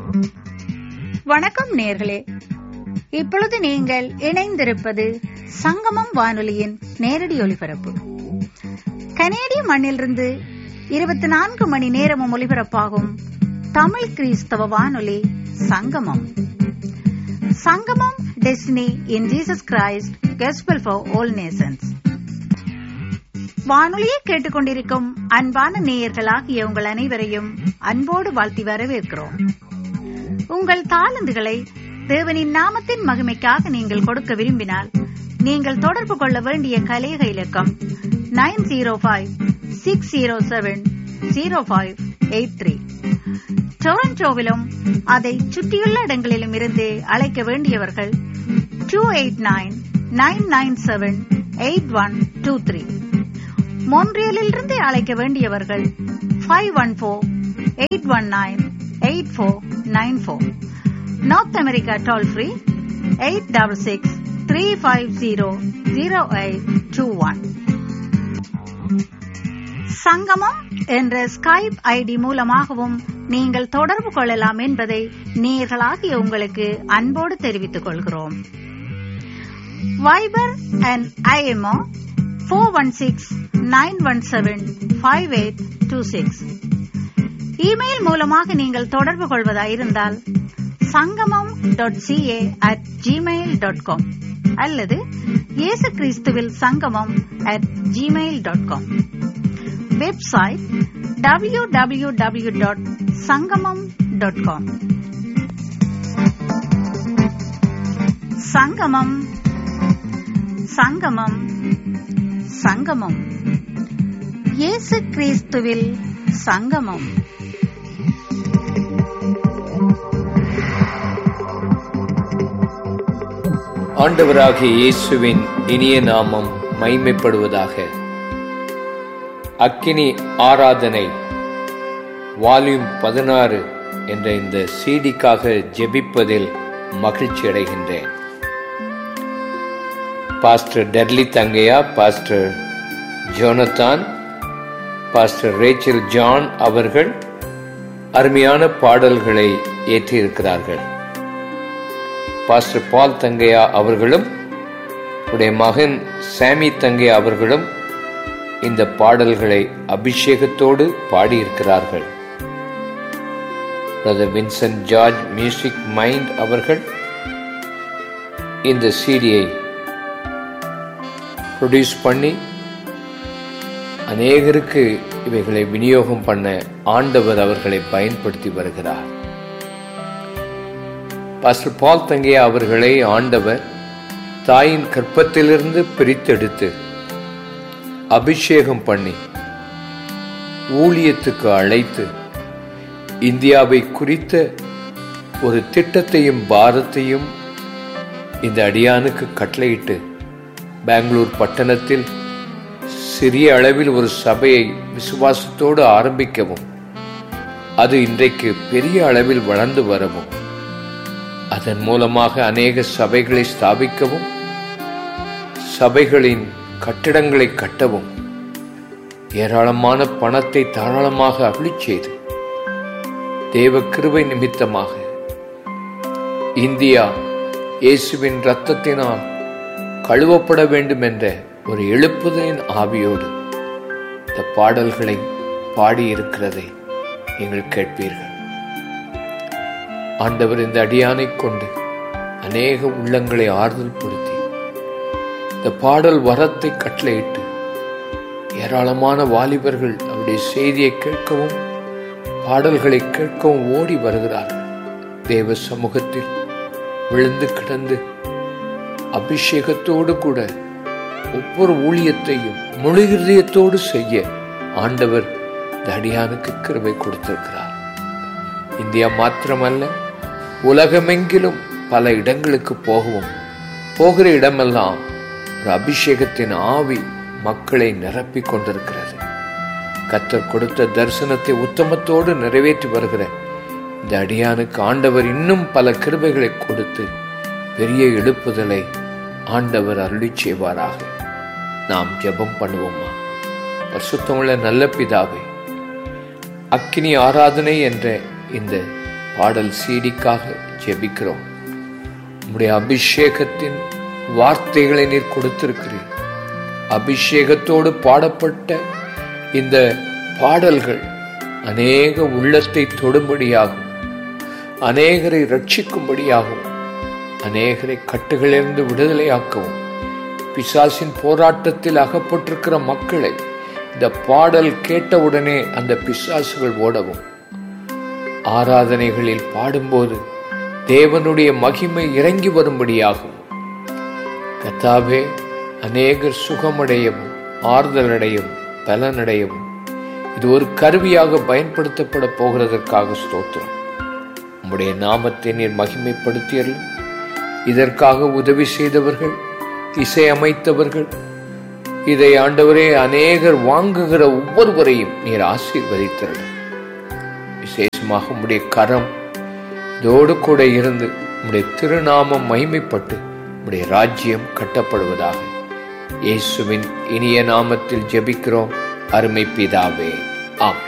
வணக்கம் நேர்களே இப்பொழுது நீங்கள் இணைந்திருப்பது சங்கமம் வானொலியின் நேரடி ஒலிபரப்பு கனேடிய மண்ணிலிருந்து இருபத்தி நான்கு மணி நேரமும் ஒலிபரப்பாகும் தமிழ் கிறிஸ்தவ வானொலி Sangamam Sangamam destiny in Jesus Christ gospel for all nations வானொலியை கேட்டுக்கொண்டிருக்கும் அன்பான நேயர்களாகிய உங்கள் அனைவரையும் அன்போடு வாழ்த்தி வரவேற்கிறோம் உங்கள் தாளந்துகளை தேவனின் நாமத்தின் மகிமைக்காக நீங்கள் கொடுக்க விரும்பினால் நீங்கள் தொடர்பு கொள்ள வேண்டிய கலேக இலக்கம் nine zero five six zero seven zero five eight three டொரண்டோவிலும் அதை சுற்றியுள்ள இடங்களிலும் இருந்து அழைக்க வேண்டியவர்கள் two eight nine nine nine seven eight one two three மொன்றியலிலிருந்து அழைக்க வேண்டியவர்கள் five one four eight one nine eight four nine four North America toll free eight double six three five zero zero eight two one Sangamam என்ற Skype ID மூலமாகவும் நீங்கள் தொடர்பு கொள்ளலாம் என்பதை நேர்களாகிய உங்களுக்கு அன்போடு தெரிவித்துக் கொள்கிறோம் Viber and IMO four one six nine one seven five eight two six email மூலமாக நீங்கள் தொடர்பு கொள்வதாயிருந்தால் Sangamam dot CA at Gmail dot com அல்லது இயேசு கிறிஸ்துவில் Sangamam at Gmail dot com website W W W dot Sangamam dot com Sangamam Sangamam சங்கமம் இயேசு கிறிஸ்துவில் சங்கமம் ஆண்டவராகிய இயேசுவின் இனிய நாமம் மைமைப்படுவதாக அக்கினி ஆராதனை வால்யூம் பதினாறு என்ற இந்த சீடிக்காக ஜெபிப்பதில் மகிழ்ச்சி அடைகின்றேன் pastor Terly Thangaiah pastor Jonathan pastor Rachel John அவர்கள் அருமையான பாடல்களை ஏற்றியிருக்கிறார்கள் பாஸ்டர் பால் தங்கையா அவர்களும் உடைய மகன் சாமி தங்கையா அவர்களும் இந்த பாடல்களை அபிஷேகத்தோடு பாடியிருக்கிறார்கள் brother Vincent George music mind அவர்கள் இந்த சீடியை ப்ரொடியூஸ் பண்ணி அநேகருக்கு இவைகளை விநியோகம் பண்ண ஆண்டவர் அவர்களை பயன்படுத்தி வருகிறார் பாஸ்டர் பால் தங்கையா அவர்களை ஆண்டவர் தாயின் கற்பத்திலிருந்து பிரித்தெடுத்து அபிஷேகம் பண்ணி ஊழியத்துக்கு அழைத்து இந்தியாவை குறித்த ஒரு திட்டத்தையும் பாரத்தையும் இந்த அடியானுக்கு கட்டளையிட்டு பெங்களூர் பட்டணத்தில் சிறிய அளவில் ஒரு சபையை விசுவாசத்தோடு ஆரம்பிக்கவும் அது இன்றைக்கு பெரிய அளவில் வளர்ந்து வரவும் அதன் மூலமாக அநேக சபைகளை ஸ்தாபிக்கவும் சபைகளின் கட்டிடங்களை கட்டவும் ஏராளமான பணத்தை தாராளமாக அருளிச் செய்து தேவ கிருபை நிமித்தமாக இந்தியா இயேசுவின் இரத்தத்தினால் கழுவப்பட வேண்டும் என்ற ஒரு எழுப்புதலின் ஆவியோடு இந்த பாடல்களை பாடியிருக்கிறதை நீங்கள் கேட்பீர்கள் ஆண்டவர் இந்த அடியானை கொண்டு அநேக உள்ளங்களை ஆறுதல் படுத்தி இந்த பாடல் வரத்தை கட்டளையிட்டு ஏராளமான வாலிபர்கள் அவருடைய செய்தியை கேட்கவும் பாடல்களை கேட்கவும் ஓடி வருகிறார்கள் தேவ சமூகத்தில் விழுந்து கிடந்து அபிஷேகத்தோடு கூட ஒவ்வொரு ஊழியத்தையும் முழு இருதயத்தோடு செய்ய ஆண்டவர் இந்த அடியானுக்கு கிருபை கொடுத்திருக்கிறார் இந்தியா மாத்திரமல்ல உலகமெங்கிலும் பல இடங்களுக்கு போகவும் போகிற இடமெல்லாம் ஒரு அபிஷேகத்தின் ஆவி மக்களை நிரப்பிக் கொண்டிருக்கிறது கத்தர் கொடுத்த தரிசனத்தை உத்தமத்தோடு நிறைவேற்றி வருகிற இந்த அடியானுக்கு ஆண்டவர் இன்னும் பல கிருபைகளை கொடுத்து பெரிய எழுப்புதலை ஆண்டவர் அருளி செய்வாராக நாம் ஜெபம் பண்ணுவோமா பரிசுத்தமுள்ள நல்ல பிதாவே அக்கினி ஆராதனை என்ற இந்த பாடல் சீடிக்காக ஜெபிக்கிறோம் உம்முடைய அபிஷேகத்தின் வார்த்தைகளை நீர் கொடுத்திருக்கிறீர் அபிஷேகத்தோடு பாடப்பட்ட இந்த பாடல்கள் அநேக உள்ளத்தை தொடும்படியாகும் அநேகரை ரட்சிக்கும்படியாகும் அநேகரை கட்டுகளிலிருந்து விடுதலையாக்கவும் பிசாசின் போராட்டத்தில் அகப்பட்டிருக்கிற மக்களை இந்த பாடல் கேட்டவுடனே அந்த பிசாசுகள் ஓடவும் ஆராதனைகளில் பாடும்போது தேவனுடைய மகிமை இறங்கி வரும்படியாகும் கத்தாவே அநேகர் சுகமடையவும் ஆறுதலடையவும் பலனடையவும் இது ஒரு கருவியாக பயன்படுத்தப்பட போகிறதற்காக ஸ்தோத்திரம் உம்முடைய நாமத்தை நீர் மகிமைப்படுத்தியர்களும் இதற்காக உதவி செய்தவர்கள் இசையமைத்தவர்கள் இதை ஆண்டவரே அநேகர் வாங்குகிற ஒவ்வொருவரையும் நீர் ஆசீர்வதித்தர்கள் விசேஷமாக உம்முடைய கரம் இதோடு கூட இருந்து உம்முடைய திருநாமம் மகிமைப்பட்டு உம்முடைய ராஜ்யம் கட்டப்படுவதாக இயேசுவின் இனிய நாமத்தில் ஜெபிக்கிறோம் அருமை பிதாவே ஆம்